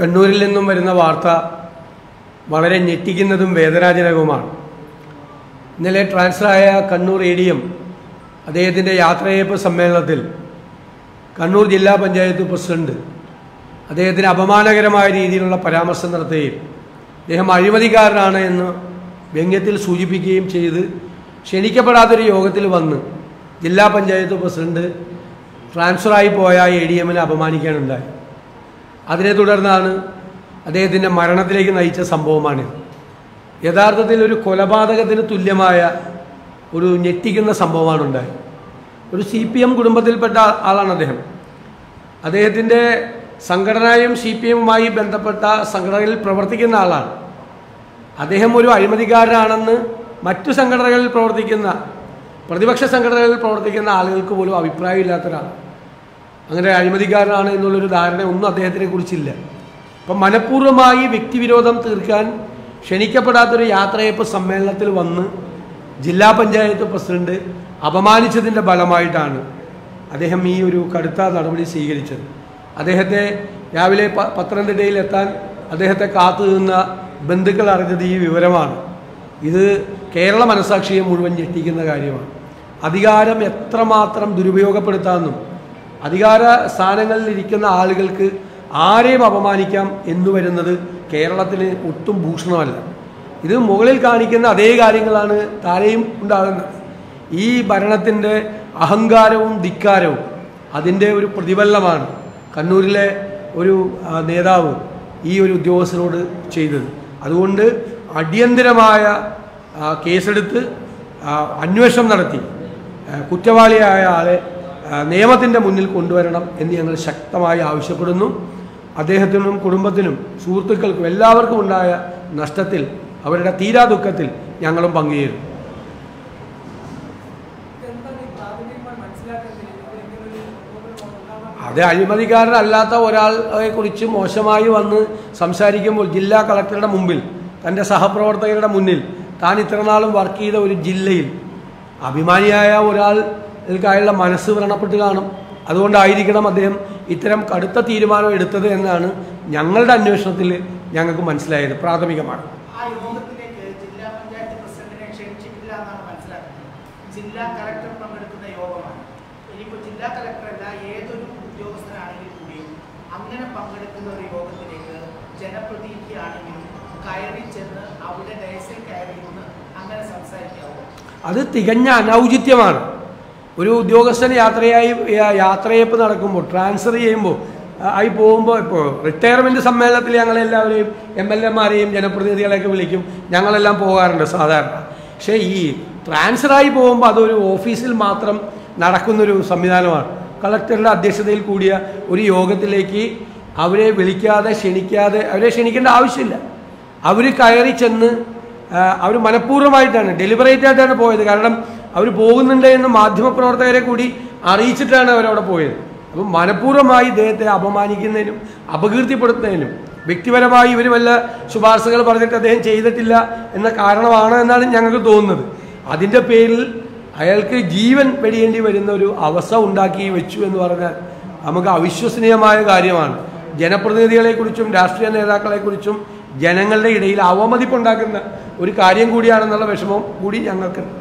കണ്ണൂരിൽ നിന്നും വരുന്ന വാർത്ത വളരെ ഞെട്ടിക്കുന്നതും വേദനാജനകവുമാണ് ഇന്നലെ ട്രാൻസ്ഫറായ കണ്ണൂർ എ ഡി എം അദ്ദേഹത്തിൻ്റെ യാത്രയയപ്പ് സമ്മേളനത്തിൽ കണ്ണൂർ ജില്ലാ പഞ്ചായത്ത് പ്രസിഡന്റ് അദ്ദേഹത്തിന് അപമാനകരമായ രീതിയിലുള്ള പരാമർശം നടത്തുകയും അദ്ദേഹം അഴിമതിക്കാരനാണ് എന്ന് വ്യംഗ്യത്തിൽ സൂചിപ്പിക്കുകയും ചെയ്ത് ക്ഷണിക്കപ്പെടാത്തൊരു യോഗത്തിൽ വന്ന് ജില്ലാ പഞ്ചായത്ത് പ്രസിഡന്റ് ട്രാൻസ്ഫറായി പോയ എ ഡി എമ്മിനെ അപമാനിക്കാനുണ്ടായി അതിനെ തുടർന്നാണ് അദ്ദേഹത്തിൻ്റെ മരണത്തിലേക്ക് നയിച്ച സംഭവമാണിത് യഥാർത്ഥത്തിൽ ഒരു കൊലപാതകത്തിന് തുല്യമായ ഒരു ഞെട്ടിക്കുന്ന സംഭവമാണ് ഉണ്ടായത് ഒരു സി പി എം കുടുംബത്തിൽപ്പെട്ട ആ- ആളാണ് അദ്ദേഹം അദ്ദേഹത്തിൻ്റെ സംഘടനയും സി പി എമ്മുമായി ബന്ധപ്പെട്ട സംഘടനയിൽ പ്രവർത്തിക്കുന്ന ആളാണ് അദ്ദേഹം ഒരു അഴിമതിക്കാരനാണെന്ന് മറ്റു സംഘടനകളിൽ പ്രവർത്തിക്കുന്ന പ്രതിപക്ഷ സംഘടനകളിൽ പ്രവർത്തിക്കുന്ന ആളുകൾക്ക് പോലും അഭിപ്രായമില്ലാത്ത ഒരാളാണ് അങ്ങനെ അഴിമതിക്കാരനാണ് എന്നുള്ളൊരു ധാരണ ഒന്നും അദ്ദേഹത്തിനെ കുറിച്ചില്ല അപ്പം മനഃപൂർവ്വമായി വ്യക്തിവിരോധം തീർക്കാൻ ക്ഷണിക്കപ്പെടാത്തൊരു യാത്രയപ്പ് സമ്മേളനത്തിൽ വന്ന് ജില്ലാ പഞ്ചായത്ത് പ്രസിഡന്റ് അപമാനിച്ചതിൻ്റെ ഫലമായിട്ടാണ് അദ്ദേഹം ഈ ഒരു കടുത്ത നടപടി സ്വീകരിച്ചത് അദ്ദേഹത്തെ രാവിലെ പ പത്തനംതിട്ടയിൽ എത്താൻ അദ്ദേഹത്തെ കാത്തു നിന്ന ബന്ധുക്കൾ അറിഞ്ഞത് ഈ വിവരമാണ് ഇത് കേരള മനസാക്ഷിയെ മുഴുവൻ ഞെട്ടിക്കുന്ന കാര്യമാണ് അധികാരം എത്രമാത്രം ദുരുപയോഗപ്പെടുത്താമെന്നും അധികാര സ്ഥാനങ്ങളിൽ ഇരിക്കുന്ന ആളുകൾക്ക് ആരെയും അപമാനിക്കാം എന്ന് വരുന്നത് കേരളത്തിന് ഒട്ടും ഭൂഷണമല്ല ഇത് മുകളിൽ കാണിക്കുന്ന അതേ കാര്യങ്ങളാണ് താഴെയും ഉണ്ടാകുന്നത് ഈ ഭരണത്തിൻ്റെ അഹങ്കാരവും ധിക്കാരവും അതിൻ്റെ ഒരു പ്രതിഫലനമാണ് കണ്ണൂരിലെ ഒരു ആ, നേതാവ് ഈ ഒരു ഉദ്യോഗസ്ഥരോട് ചെയ്തത് അതുകൊണ്ട് അടിയന്തരമായ ആ, കേസെടുത്ത് ആ, അന്വേഷണം നടത്തി ആ, കുറ്റവാളിയായ ആളെ നിയമത്തിൻ്റെ മുന്നിൽ കൊണ്ടുവരണം എന്ന് ഞങ്ങൾ ശക്തമായി ആവശ്യപ്പെടുന്നു അദ്ദേഹത്തിനും കുടുംബത്തിനും സുഹൃത്തുക്കൾക്കും എല്ലാവർക്കും ഉണ്ടായ നഷ്ടത്തിൽ അവരുടെ തീരാ ദുഃഖത്തിൽ ഞങ്ങളും പങ്കുചേരും അത് അഴിമതിക്കാരനല്ലാത്ത ഒരാളെ കുറിച്ച് മോശമായി വന്ന് സംസാരിക്കുമ്പോൾ ജില്ലാ കളക്ടറുടെ മുമ്പിൽ തൻ്റെ സഹപ്രവർത്തകരുടെ മുന്നിൽ താൻ ഇത്രനാളും വർക്ക് ചെയ്ത ഒരു ജില്ലയിൽ അഭിമാനിയായ ഒരാൾക്കായുള്ള മനസ്സ് വ്രണപ്പെട്ട് കാണും അതുകൊണ്ടായിരിക്കണം അദ്ദേഹം ഇത്തരം കടുത്ത തീരുമാനം എടുത്തത് എന്നാണ് ഞങ്ങളുടെ അന്വേഷണത്തിൽ ഞങ്ങൾക്ക് മനസ്സിലായത് പ്രാഥമികമാണ് ആ യോഗത്തിലേക്ക് ജില്ലാ പഞ്ചായത്ത് പ്രസിഡന്റിനെ ക്ഷണിച്ചിട്ടില്ല എന്നാണ് മനസ്സിലാക്കുന്നത് ജില്ലാ കലക്ടർ പങ്കെടുക്കുന്ന യോഗമാണ് ഇനിയിപ്പോൾ ജില്ലാ കലക്ടറല്ല ഏതൊരു ഉദ്യോഗസ്ഥനാണെങ്കിൽ കൂടിയും അങ്ങനെ പങ്കെടുക്കുന്ന ഒരു യോഗത്തിലേക്ക് ജനപ്രതിനിധിയാണെങ്കിലും കയറി ചെന്ന് അവിടെ ഡയസിൽ കയറി ഇരുന്ന് അങ്ങനെ സംസാരിക്കാവോ അത് തികഞ്ഞ അനൗചിത്യമാണ് ഒരു ഉദ്യോഗസ്ഥൻ യാത്രയായി യാ- യാത്രയപ്പ് നടക്കുമ്പോൾ ട്രാൻസ്ഫർ ചെയ്യുമ്പോൾ ആ, ആയി പോകുമ്പോൾ ഇപ്പോൾ റിട്ടയർമെൻറ്റ് സമ്മേളനത്തിൽ ഞങ്ങളെല്ലാവരെയും എം എൽ എമാരെയും ജനപ്രതിനിധികളെയൊക്കെ വിളിക്കും ഞങ്ങളെല്ലാം പോകാറുണ്ട് സാധാരണ പക്ഷേ ഈ ട്രാൻസ്ഫറായി പോകുമ്പോൾ അതൊരു ഓഫീസിൽ മാത്രം നടക്കുന്നൊരു സംവിധാനമാണ് കളക്ടറുടെ അധ്യക്ഷതയിൽ കൂടിയ ഒരു യോഗത്തിലേക്ക് അവരെ വിളിക്കാതെ ക്ഷണിക്കാതെ അവരെ ക്ഷണിക്കേണ്ട ആവശ്യമില്ല അവർ കയറി ചെന്ന് അവർ മനഃപൂർവ്വമായിട്ടാണ് ഡെലിബറേറ്റ് ആയിട്ടാണ് പോയത് കാരണം അവർ പോകുന്നുണ്ട് എന്ന് മാധ്യമപ്രവർത്തകരെ കൂടി അറിയിച്ചിട്ടാണ് അവരവിടെ പോയത് അപ്പം മനഃപൂർവ്വമായി ഇദ്ദേഹത്തെ അപമാനിക്കുന്നതിനും അപകീർത്തിപ്പെടുത്തുന്നതിനും വ്യക്തിപരമായി ഇവർ വല്ല ശുപാർശകൾ പറഞ്ഞിട്ട് അദ്ദേഹം ചെയ്തിട്ടില്ല എന്ന കാരണമാണ് എന്നാണ് ഞങ്ങൾക്ക് തോന്നുന്നത് അതിൻ്റെ പേരിൽ അയാൾക്ക് ജീവൻ വെടിയേണ്ടി വരുന്ന ഒരു അവസ്ഥ ഉണ്ടാക്കി വെച്ചു എന്ന് പറഞ്ഞാൽ നമുക്ക് അവിശ്വസനീയമായ കാര്യമാണ് ജനപ്രതിനിധികളെക്കുറിച്ചും രാഷ്ട്രീയ നേതാക്കളെക്കുറിച്ചും ജനങ്ങളുടെ ഇടയിൽ അവമതിപ്പുണ്ടാക്കുന്ന ഒരു കാര്യം കൂടിയാണെന്നുള്ള വിഷമം കൂടി ഞങ്ങൾക്ക്